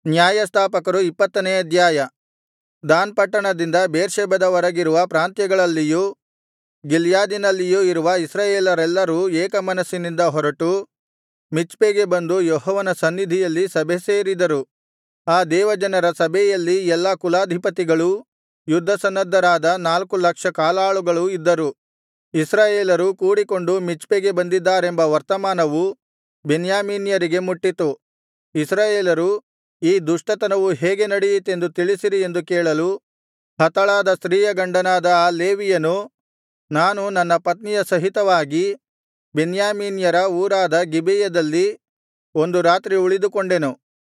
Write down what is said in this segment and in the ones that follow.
ನ್ಯಾಯಸ್ಥಾಪಕರು ಇಪ್ಪತ್ತನೇ ಅಧ್ಯಾಯ ದಾನ್ ಪಟ್ಟಣದಿಂದ ಬೇರ್ಷೆಬದವರೆಗಿರುವ ಪ್ರಾಂತ್ಯಗಳಲ್ಲಿಯೂ ಗಿಲ್ಯಾದಿನಲ್ಲಿಯೂ ಇರುವ ಇಸ್ರಾಯೇಲರೆಲ್ಲರೂ ಏಕಮನಸ್ಸಿನಿಂದ ಹೊರಟು ಮಿಚ್ಪೆಗೆ ಬಂದು ಯೆಹೋವನ ಸನ್ನಿಧಿಯಲ್ಲಿ ಸಭೆಸೇರಿದರು ಆ ದೇವಜನರ ಸಭೆಯಲ್ಲಿ ಎಲ್ಲಾ ಕುಲಾಧಿಪತಿಗಳೂ ಯುದ್ಧಸನ್ನದ್ಧರಾದ ನಾಲ್ಕು ಲಕ್ಷ ಕಾಲಾಳುಗಳೂ ಇದ್ದರು ಇಸ್ರಾಯೇಲರು ಕೂಡಿಕೊಂಡು ಮಿಚ್ಪೆಗೆ ಬಂದಿದ್ದಾರೆಂಬ ವರ್ತಮಾನವು ಬೆನ್ಯಾಮೀನ್ಯರಿಗೆ ಮುಟ್ಟಿತು ಇಸ್ರಾಯೇಲರು ಈ ದುಷ್ಟತನವು ಹೇಗೆ ನಡೆಯಿತೆಂದು ತಿಳಿಸಿರಿ ಎಂದು ಕೇಳಲು ಹತಳಾದ ಸ್ತ್ರೀಯ ಗಂಡನಾದ ಆ ಲೇವಿಯನು ನಾನು ನನ್ನ ಪತ್ನಿಯ ಸಹಿತವಾಗಿ ಬೆನ್ಯಾಮೀನ್ಯರ ಊರಾದ ಗಿಬೆಯದಲ್ಲಿ ಒಂದು ರಾತ್ರಿ ಉಳಿದುಕೊಂಡೆನು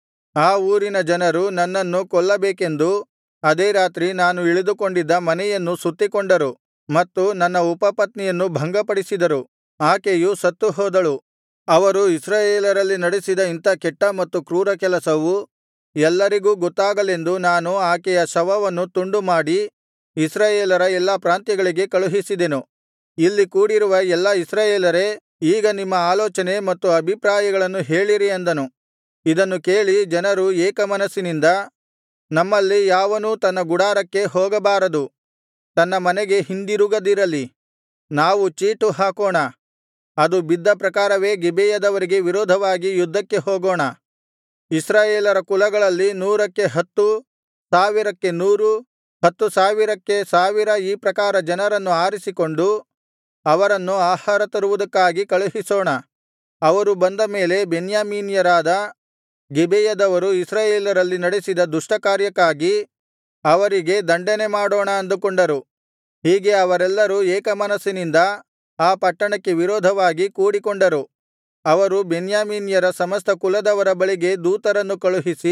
ಆ ಊರಿನ ಜನರು ನನ್ನನ್ನು ಕೊಲ್ಲಬೇಕೆಂದು ಅದೇ ರಾತ್ರಿ ನಾನು ಇಳಿದುಕೊಂಡಿದ್ದ ಮನೆಯನ್ನು ಸುತ್ತಿಕೊಂಡರು ಮತ್ತು ನನ್ನ ಉಪಪತ್ನಿಯನ್ನು ಭಂಗಪಡಿಸಿದರು ಆಕೆಯು ಸತ್ತು ಹೋದಳು ಅವರು ಇಸ್ರಾಯೇಲರಲ್ಲಿ ನಡೆಸಿದ ಇಂಥಾ ಕೆಟ್ಟ ಮತ್ತು ಕ್ರೂರ ಕೆಲಸವು ಎಲ್ಲರಿಗೂ ಗೊತ್ತಾಗಲೆಂದು ನಾನು ಆಕೆಯ ಶವವನ್ನು ತುಂಡುಮಾಡಿ ಇಸ್ರಾಯೇಲರ ಎಲ್ಲಾ ಪ್ರಾಂತ್ಯಗಳಿಗೆ ಕಳುಹಿಸಿದೆನು ಇಲ್ಲಿ ಕೂಡಿರುವ ಎಲ್ಲಾ ಇಸ್ರಾಯೇಲರೇ ಈಗ ನಿಮ್ಮ ಆಲೋಚನೆ ಮತ್ತು ಅಭಿಪ್ರಾಯಗಳನ್ನು ಹೇಳಿರಿ ಅಂದನು ಇದನ್ನು ಕೇಳಿ ಜನರು ಏಕಮನಸ್ಸಿನಿಂದ ನಮ್ಮಲ್ಲಿ ಯಾವನೂ ತನ್ನ ಗುಡಾರಕ್ಕೆ ಹೋಗಬಾರದು ತನ್ನ ಮನೆಗೆ ಹಿಂದಿರುಗದಿರಲಿ ನಾವು ಚೀಟು ಹಾಕೋಣ ಅದು ಬಿದ್ದ ಪ್ರಕಾರವೇ ಗಿಬೆಯದವರಿಗೆ ವಿರೋಧವಾಗಿ ಯುದ್ಧಕ್ಕೆ ಹೋಗೋಣ ಇಸ್ರಾಯೇಲರ ಕುಲಗಳಲ್ಲಿ ನೂರಕ್ಕೆ ಹತ್ತು ಸಾವಿರಕ್ಕೆ ನೂರು ಹತ್ತು ಸಾವಿರಕ್ಕೆ ಸಾವಿರ ಈ ಪ್ರಕಾರ ಜನರನ್ನು ಆರಿಸಿಕೊಂಡು ಅವರನ್ನು ಆಹಾರ ತರುವುದಕ್ಕಾಗಿ ಕಳುಹಿಸೋಣ ಅವರು ಬಂದ ಮೇಲೆ ಬೆನ್ಯಾಮೀನ್ಯರಾದ ಗಿಬೆಯದವರು ಇಸ್ರಾಯೇಲರಲ್ಲಿ ನಡೆಸಿದ ದುಷ್ಟಕಾರ್ಯಕ್ಕಾಗಿ ಅವರಿಗೆ ದಂಡನೆ ಮಾಡೋಣ ಅಂದುಕೊಂಡರು ಹೀಗೆ ಅವರೆಲ್ಲರೂ ಏಕಮನಸ್ಸಿನಿಂದ ಆ ಪಟ್ಟಣಕ್ಕೆ ವಿರೋಧವಾಗಿ ಕೂಡಿಕೊಂಡರು ಅವರು ಬೆನ್ಯಾಮೀನ್ಯರ ಸಮಸ್ತ ಕುಲದವರ ಬಳಿಗೆ ದೂತರನ್ನು ಕಳುಹಿಸಿ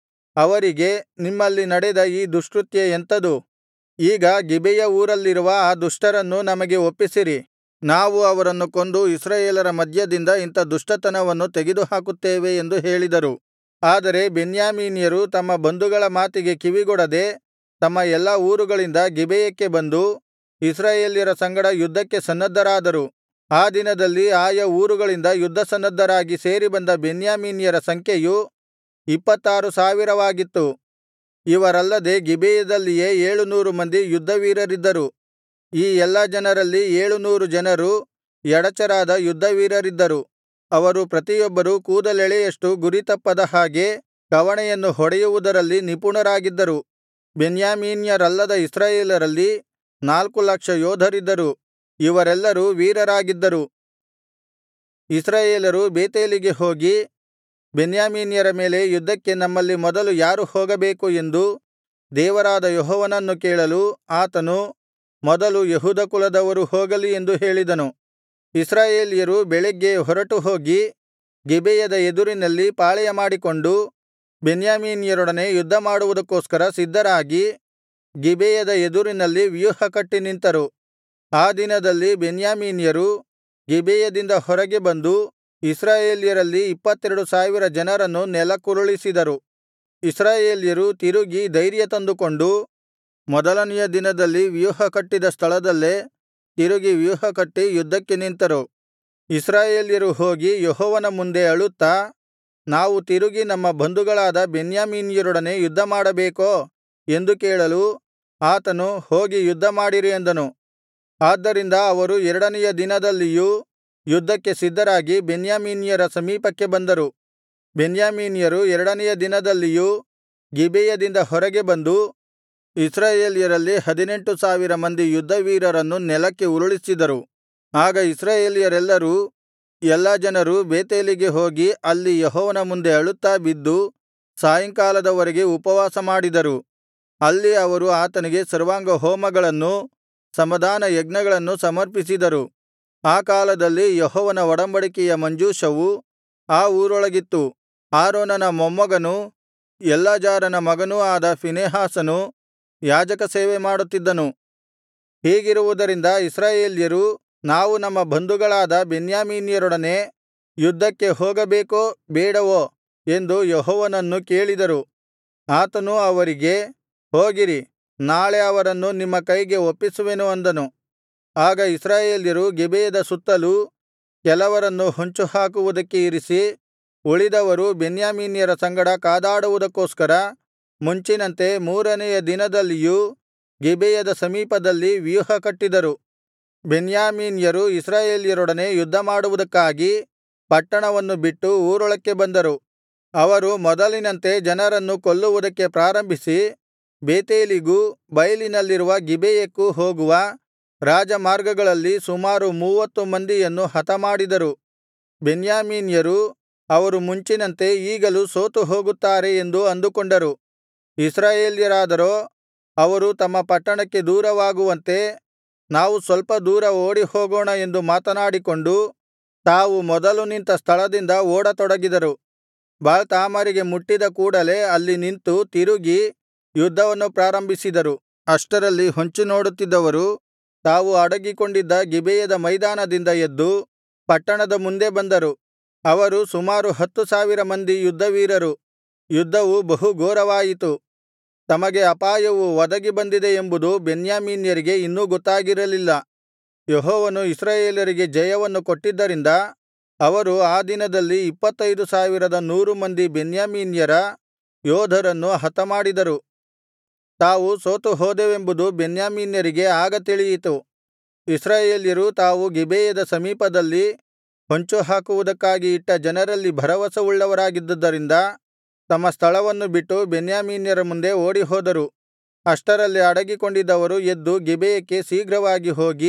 ಅವರಿಗೆ ನಿಮ್ಮಲ್ಲಿ ನಡೆದ ಈ ದುಷ್ಕೃತ್ಯ ಎಂಥದು ಈಗ ಗಿಬೆಯ ಊರಲ್ಲಿರುವ ಆ ದುಷ್ಟರನ್ನು ನಮಗೆ ಒಪ್ಪಿಸಿರಿ ನಾವು ಅವರನ್ನು ಕೊಂದು ಇಸ್ರಾಯೇಲರ ಮಧ್ಯದಿಂದ ಇಂಥ ದುಷ್ಟತನವನ್ನು ತೆಗೆದುಹಾಕುತ್ತೇವೆ ಎಂದು ಹೇಳಿದರು ಆದರೆ ಬೆನ್ಯಾಮೀನ್ಯರು ತಮ್ಮ ಬಂಧುಗಳ ಮಾತಿಗೆ ಕಿವಿಗೊಡದೆ ತಮ್ಮ ಎಲ್ಲಾ ಊರುಗಳಿಂದ ಗಿಬೆಯಕ್ಕೆ ಬಂದು ಇಸ್ರಾಯೇಲ್ಯರ ಸಂಗಡ ಯುದ್ಧಕ್ಕೆ ಸನ್ನದ್ಧರಾದರು ಆ ದಿನದಲ್ಲಿ ಆಯಾ ಊರುಗಳಿಂದ ಯುದ್ಧಸನ್ನದ್ಧರಾಗಿ ಸೇರಿಬಂದ ಬೆನ್ಯಾಮೀನ್ಯರ ಸಂಖ್ಯೆಯು ಇಪ್ಪತ್ತಾರು ಸಾವಿರವಾಗಿತ್ತು ಇವರಲ್ಲದೆ ಗಿಬೆಯದಲ್ಲಿಯೇ ಏಳುನೂರು ಮಂದಿ ಯುದ್ಧವೀರರಿದ್ದರು ಈ ಎಲ್ಲಾ ಜನರಲ್ಲಿ ಏಳುನೂರು ಜನರು ಎಡಚರಾದ ಯುದ್ಧವೀರರಿದ್ದರು ಅವರು ಪ್ರತಿಯೊಬ್ಬರೂ ಕೂದಲೆಳೆಯಷ್ಟು ಗುರಿತಪ್ಪದ ಹಾಗೆ ಕವಣೆಯನ್ನು ಹೊಡೆಯುವುದರಲ್ಲಿ ನಿಪುಣರಾಗಿದ್ದರು ಬೆನ್ಯಾಮೀನ್ಯರಲ್ಲದ ಇಸ್ರಾಯೇಲರಲ್ಲಿ ನಾಲ್ಕು ಲಕ್ಷ ಯೋಧರಿದ್ದರು ಇವರೆಲ್ಲರೂ ವೀರರಾಗಿದ್ದರು ಇಸ್ರಾಯೇಲರು ಬೇತೇಲಿಗೆ ಹೋಗಿ ಬೆನ್ಯಾಮೀನ್ಯರ ಮೇಲೆ ಯುದ್ಧಕ್ಕೆ ನಮ್ಮಲ್ಲಿ ಮೊದಲು ಯಾರು ಹೋಗಬೇಕು ಎಂದು ದೇವರಾದ ಯೆಹೋವನನ್ನು ಕೇಳಲು ಆತನು ಮೊದಲು ಯೆಹೂದ ಕುಲದವರು ಹೋಗಲಿ ಎಂದು ಹೇಳಿದನು ಇಸ್ರಾಯೇಲ್ಯರು ಬೆಳಗ್ಗೆ ಹೊರಟು ಹೋಗಿ ಗಿಬೆಯದ ಎದುರಿನಲ್ಲಿ ಪಾಳೆಯಮಾಡಿಕೊಂಡು ಬೆನ್ಯಾಮೀನ್ಯರೊಡನೆ ಯುದ್ಧಮಾಡುವುದಕ್ಕೋಸ್ಕರ ಸಿದ್ಧರಾಗಿ ಗಿಬೆಯದ ಎದುರಿನಲ್ಲಿ ವ್ಯೂಹಕಟ್ಟಿ ನಿಂತರು ಆ ದಿನದಲ್ಲಿ ಬೆನ್ಯಾಮೀನ್ಯರು ಗಿಬೆಯದಿಂದ ಹೊರಗೆ ಬಂದು ಇಸ್ರಾಯೇಲ್ಯರಲ್ಲಿ ಇಪ್ಪತ್ತೆರಡು ಸಾವಿರ ಜನರನ್ನು ನೆಲಕ್ಕುರುಳಿಸಿದರು ಇಸ್ರಾಯೇಲ್ಯರು ತಿರುಗಿ ಧೈರ್ಯ ತಂದುಕೊಂಡು ಮೊದಲನೆಯ ದಿನದಲ್ಲಿ ವ್ಯೂಹಕಟ್ಟಿದ ಸ್ಥಳದಲ್ಲೇ ತಿರುಗಿ ವ್ಯೂಹಕಟ್ಟಿ ಯುದ್ಧಕ್ಕೆ ನಿಂತರು ಇಸ್ರಾಯೇಲ್ಯರು ಹೋಗಿ ಯೆಹೋವನ ಮುಂದೆ ಅಳುತ್ತಾ ನಾವು ತಿರುಗಿ ನಮ್ಮ ಬಂಧುಗಳಾದ ಬೆನ್ಯಾಮೀನ್ಯರೊಡನೆ ಯುದ್ಧಮಾಡಬೇಕೋ ಎಂದು ಕೇಳಲು ಆತನು ಹೋಗಿ ಯುದ್ಧಮಾಡಿರಿ ಅಂದನು ಆದ್ದರಿಂದ ಅವರು ಎರಡನೆಯ ದಿನದಲ್ಲಿಯೂ ಯುದ್ಧಕ್ಕೆ ಸಿದ್ಧರಾಗಿ ಬೆನ್ಯಾಮೀನ್ಯರ ಸಮೀಪಕ್ಕೆ ಬಂದರು ಬೆನ್ಯಾಮೀನ್ಯರು ಎರಡನೆಯ ದಿನದಲ್ಲಿಯೂ ಗಿಬೆಯದಿಂದ ಹೊರಗೆ ಬಂದು ಇಸ್ರಾಯೇಲ್ಯರಲ್ಲಿ ಹದಿನೆಂಟು ಸಾವಿರ ಮಂದಿ ಯುದ್ಧವೀರರನ್ನು ನೆಲಕ್ಕೆ ಉರುಳಿಸಿದರು ಆಗ ಇಸ್ರಾಯೇಲ್ಯರೆಲ್ಲರೂ ಎಲ್ಲಾ ಜನರು ಬೇತೇಲಿಗೆ ಹೋಗಿ ಅಲ್ಲಿ ಯೆಹೋವನ ಮುಂದೆ ಅಳುತ್ತಾ ಬಿದ್ದು ಸಾಯಂಕಾಲದವರೆಗೆ ಉಪವಾಸ ಮಾಡಿದರು ಅಲ್ಲಿ ಅವರು ಆತನಿಗೆ ಸರ್ವಾಂಗಹೋಮಗಳನ್ನೂ ಸಮಾಧಾನ ಯಜ್ಞಗಳನ್ನೂ ಸಮರ್ಪಿಸಿದರು ಆ ಕಾಲದಲ್ಲಿ ಯೆಹೋವನ ಒಡಂಬಡಿಕೆಯ ಮಂಜೂಷವು ಆ ಊರೊಳಗಿತ್ತು ಆರೋನನ ಮೊಮ್ಮಗನೂ ಎಲ್ಲಾಜಾರನ ಮಗನೂ ಆದ ಫೀನೆಹಾಸನು ಯಾಜಕಸೇವೆ ಮಾಡುತ್ತಿದ್ದನು ಹೀಗಿರುವುದರಿಂದ ಇಸ್ರಾಯೇಲ್ಯರು ನಾವು ನಮ್ಮ ಬಂಧುಗಳಾದ ಬೆನ್ಯಾಮೀನ್ಯರೊಡನೆ ಯುದ್ಧಕ್ಕೆ ಹೋಗಬೇಕೋ ಬೇಡವೋ ಎಂದು ಯೆಹೋವನನ್ನು ಕೇಳಿದರು ಆತನು ಅವರಿಗೆ ಹೋಗಿರಿ ನಾಳೆ ಅವರನ್ನು ನಿಮ್ಮ ಕೈಗೆ ಒಪ್ಪಿಸುವೆನು ಅಂದನು ಆಗ ಇಸ್ರಾಯೇಲ್ಯರು ಗಿಬೆಯದ ಸುತ್ತಲೂ ಕೆಲವರನ್ನು ಹೊಂಚುಹಾಕುವುದಕ್ಕೆ ಇರಿಸಿ ಉಳಿದವರು ಬೆನ್ಯಾಮೀನ್ಯರ ಸಂಗಡ ಕಾದಾಡುವುದಕ್ಕೋಸ್ಕರ ಮುಂಚಿನಂತೆ ಮೂರನೆಯ ದಿನದಲ್ಲಿಯೂ ಗಿಬೆಯದ ಸಮೀಪದಲ್ಲಿ ವ್ಯೂಹಕಟ್ಟಿದರು ಬೆನ್ಯಾಮೀನ್ಯರು ಇಸ್ರಾಯೇಲ್ಯರೊಡನೆ ಯುದ್ಧಮಾಡುವುದಕ್ಕಾಗಿ ಪಟ್ಟಣವನ್ನು ಬಿಟ್ಟು ಊರೊಳಕ್ಕೆ ಬಂದರು ಅವರು ಮೊದಲಿನಂತೆ ಜನರನ್ನು ಕೊಲ್ಲುವುದಕ್ಕೆ ಪ್ರಾರಂಭಿಸಿ ಬೇತೇಲಿಗೂ ಬಯಲಿನಲ್ಲಿರುವ ಗಿಬೆಯಕ್ಕೂ ಹೋಗುವ ರಾಜಮಾರ್ಗಗಳಲ್ಲಿ ಸುಮಾರು ಮೂವತ್ತು ಮಂದಿಯನ್ನು ಹತಮಾಡಿದರು ಬೆನ್ಯಾಮೀನ್ಯರು ಅವರು ಮುಂಚಿನಂತೆ ಈಗಲೂ ಸೋತು ಹೋಗುತ್ತಾರೆ ಎಂದು ಅಂದುಕೊಂಡರು ಇಸ್ರಾಯೇಲ್ಯರಾದರೋ ಅವರು ತಮ್ಮ ಪಟ್ಟಣಕ್ಕೆ ದೂರವಾಗುವಂತೆ ನಾವು ಸ್ವಲ್ಪ ದೂರ ಓಡಿಹೋಗೋಣ ಎಂದು ಮಾತನಾಡಿಕೊಂಡು ತಾವು ಮೊದಲು ನಿಂತ ಸ್ಥಳದಿಂದ ಓಡತೊಡಗಿದರು ಬಾಳ್ ತಾಮರಿಗೆ ಮುಟ್ಟಿದ ಕೂಡಲೆ ಅಲ್ಲಿ ನಿಂತು ತಿರುಗಿ ಯುದ್ಧವನ್ನು ಪ್ರಾರಂಭಿಸಿದರು ಅಷ್ಟರಲ್ಲಿ ಹೊಂಚು ನೋಡುತ್ತಿದ್ದವರು ತಾವು ಅಡಗಿಕೊಂಡಿದ್ದ ಗಿಬೆಯದ ಮೈದಾನದಿಂದ ಎದ್ದು ಪಟ್ಟಣದ ಮುಂದೆ ಬಂದರು ಅವರು ಸುಮಾರು ಹತ್ತು ಸಾವಿರ ಮಂದಿ ಯುದ್ಧವೀರರು ಯುದ್ಧವು ಬಹು ಘೋರವಾಯಿತು ತಮಗೆ ಅಪಾಯವು ಒದಗಿ ಬಂದಿದೆ ಎಂಬುದು ಬೆನ್ಯಾಮೀನ್ಯರಿಗೆ ಇನ್ನೂ ಗೊತ್ತಾಗಿರಲಿಲ್ಲ ಯೆಹೋವನು ಇಸ್ರಾಯೇಲರಿಗೆ ಜಯವನ್ನು ಕೊಟ್ಟಿದ್ದರಿಂದ ಅವರು ಆ ದಿನದಲ್ಲಿ ಇಪ್ಪತ್ತೈದು ಸಾವಿರದ ನೂರು ಮಂದಿ ಬೆನ್ಯಾಮೀನ್ಯರ ಯೋಧರನ್ನು ಹತಮಾಡಿದರು ತಾವು ಸೋತುಹೋದೆವೆಂಬುದು ಬೆನ್ಯಾಮೀನ್ಯರಿಗೆ ಆಗ ತಿಳಿಯಿತು ಇಸ್ರಾಯೇಲ್ಯರು ತಾವು ಗಿಬೆಯದ ಸಮೀಪದಲ್ಲಿ ಹೊಂಚುಹಾಕುವುದಕ್ಕಾಗಿ ಇಟ್ಟ ಜನರಲ್ಲಿ ಭರವಸವುಳ್ಳವರಾಗಿದ್ದುದರಿಂದ ತಮ್ಮ ಸ್ಥಳವನ್ನು ಬಿಟ್ಟು ಬೆನ್ಯಾಮೀನ್ಯರ ಮುಂದೆ ಓಡಿಹೋದರು ಅಷ್ಟರಲ್ಲಿ ಅಡಗಿಕೊಂಡಿದ್ದವರು ಎದ್ದು ಗಿಬೆಯಕ್ಕೆ ಶೀಘ್ರವಾಗಿ ಹೋಗಿ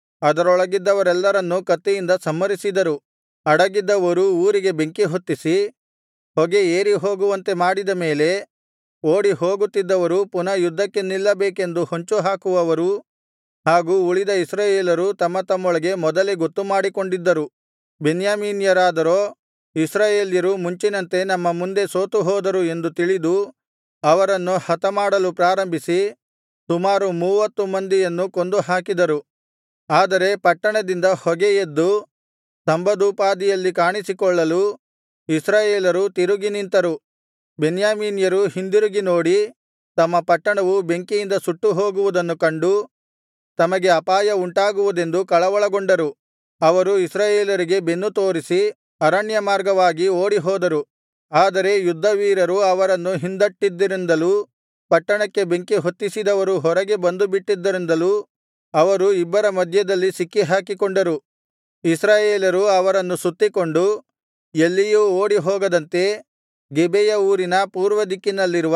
ಅದರೊಳಗಿದ್ದವರೆಲ್ಲರನ್ನೂ ಕತ್ತಿಯಿಂದ ಸಂಹರಿಸಿದರು ಅಡಗಿದ್ದವರು ಊರಿಗೆ ಬೆಂಕಿ ಹೊತ್ತಿಸಿ ಹೊಗೆ ಏರಿಹೋಗುವಂತೆ ಮಾಡಿದ ಮೇಲೆ ಓಡಿಹೋಗುತ್ತಿದ್ದವರು ಪುನಃ ಯುದ್ಧಕ್ಕೆ ನಿಲ್ಲಬೇಕೆಂದು ಹೊಂಚುಹಾಕುವವರೂ ಹಾಗೂ ಉಳಿದ ಇಸ್ರಾಯೇಲರು ತಮ್ಮ ತಮ್ಮೊಳಗೆ ಮೊದಲೇ ಗೊತ್ತುಮಾಡಿಕೊಂಡಿದ್ದರು ಬೆನ್ಯಾಮೀನ್ಯರಾದರೋ ಇಸ್ರಾಯೇಲ್ಯರು ಮುಂಚಿನಂತೆ ನಮ್ಮ ಮುಂದೆ ಸೋತುಹೋದರು ಎಂದು ತಿಳಿದು ಅವರನ್ನು ಹತಮಾಡಲು ಪ್ರಾರಂಭಿಸಿ ಸುಮಾರು ಮೂವತ್ತು ಮಂದಿಯನ್ನು ಕೊಂದುಹಾಕಿದರು ಆದರೆ ಪಟ್ಟಣದಿಂದ ಹೊಗೆ ಎದ್ದು ಸ್ತಂಭದೋಪಾದಿಯಲ್ಲಿ ಕಾಣಿಸಿಕೊಳ್ಳಲು ಇಸ್ರಾಯೇಲರು ತಿರುಗಿ ನಿಂತರು ಬೆನ್ಯಾಮೀನ್ಯರು ಹಿಂದಿರುಗಿ ನೋಡಿ ತಮ್ಮ ಪಟ್ಟಣವು ಬೆಂಕಿಯಿಂದ ಸುಟ್ಟು ಹೋಗುವುದನ್ನು ಕಂಡು ತಮಗೆ ಅಪಾಯ ಉಂಟಾಗುವುದೆಂದು ಕಳವಳಗೊಂಡರು ಅವರು ಇಸ್ರಾಯೇಲರಿಗೆ ಬೆನ್ನು ತೋರಿಸಿ ಅರಣ್ಯ ಮಾರ್ಗವಾಗಿ ಓಡಿಹೋದರು ಆದರೆ ಯುದ್ಧವೀರರು ಅವರನ್ನು ಹಿಂದಟ್ಟಿದ್ದರಿಂದಲೂ ಪಟ್ಟಣಕ್ಕೆ ಬೆಂಕಿ ಹೊತ್ತಿಸಿದವರು ಹೊರಗೆ ಬಂದುಬಿಟ್ಟಿದ್ದರಿಂದಲೂ ಅವರು ಇಬ್ಬರ ಮಧ್ಯದಲ್ಲಿ ಸಿಕ್ಕಿಹಾಕಿಕೊಂಡರು ಇಸ್ರಾಯೇಲರು ಅವರನ್ನು ಸುತ್ತಿಕೊಂಡು ಎಲ್ಲಿಯೂ ಓಡಿಹೋಗದಂತೆ ಗಿಬೆಯ ಊರಿನ ಪೂರ್ವದಿಕ್ಕಿನಲ್ಲಿರುವ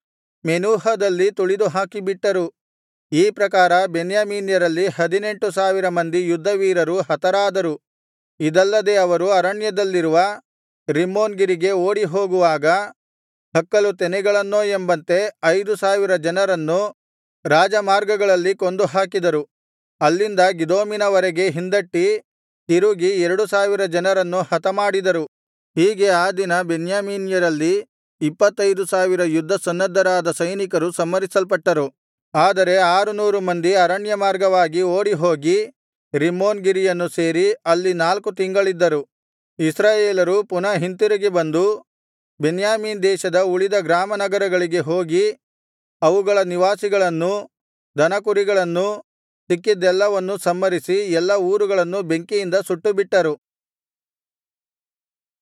ಮೆನೂಹದಲ್ಲಿ ತುಳಿದುಹಾಕಿಬಿಟ್ಟರು ಈ ಪ್ರಕಾರ ಬೆನ್ಯಾಮೀನ್ಯರಲ್ಲಿ ಹದಿನೆಂಟು ಸಾವಿರ ಮಂದಿ ಯುದ್ಧವೀರರು ಹತರಾದರು ಇದಲ್ಲದೆ ಅವರು ಅರಣ್ಯದಲ್ಲಿರುವ ರಿಮ್ಮೋನ್ ಗಿರಿಗೆ ಓಡಿಹೋಗುವಾಗ ಹಕ್ಕಲು ತೆನೆಗಳನ್ನೋ ಎಂಬಂತೆ ಐದು ಸಾವಿರ ಜನರನ್ನು ರಾಜಮಾರ್ಗಗಳಲ್ಲಿ ಕೊಂದುಹಾಕಿದರು ಅಲ್ಲಿಂದ ಗಿದೋಮಿನವರೆಗೆ ಹಿಂದಟ್ಟಿ ತಿರುಗಿ ಎರಡು ಸಾವಿರ ಜನರನ್ನು ಹತಮಾಡಿದರು ಹೀಗೆ ಆ ದಿನ ಬೆನ್ಯಾಮೀನ್ಯರಲ್ಲಿ ಇಪ್ಪತ್ತೈದು ಸಾವಿರ ಯುದ್ಧಸನ್ನದ್ಧರಾದ ಸೈನಿಕರು ಸಂಹರಿಸಲ್ಪಟ್ಟರು ಆದರೆ ಆರುನೂರು ಮಂದಿ ಅರಣ್ಯಮಾರ್ಗವಾಗಿ ಓಡಿಹೋಗಿ ರಿಮ್ಮೋನ್ ಗಿರಿಯನ್ನು ಸೇರಿ ಅಲ್ಲಿ ನಾಲ್ಕು ತಿಂಗಳಿದ್ದರು ಇಸ್ರಾಯೇಲರು ಪುನಃ ಹಿಂತಿರುಗಿ ಬಂದು ಬೆನ್ಯಾಮೀನ್ ದೇಶದ ಉಳಿದ ಗ್ರಾಮನಗರಗಳಿಗೆ ಹೋಗಿ ಅವುಗಳ ನಿವಾಸಿಗಳನ್ನೂ ದನಕುರಿಗಳನ್ನೂ ಸಿಕ್ಕಿದ್ದೆಲ್ಲವನ್ನೂ ಸಂಹರಿಸಿ ಎಲ್ಲಾ ಊರುಗಳನ್ನು ಬೆಂಕಿಯಿಂದ ಸುಟ್ಟುಬಿಟ್ಟರು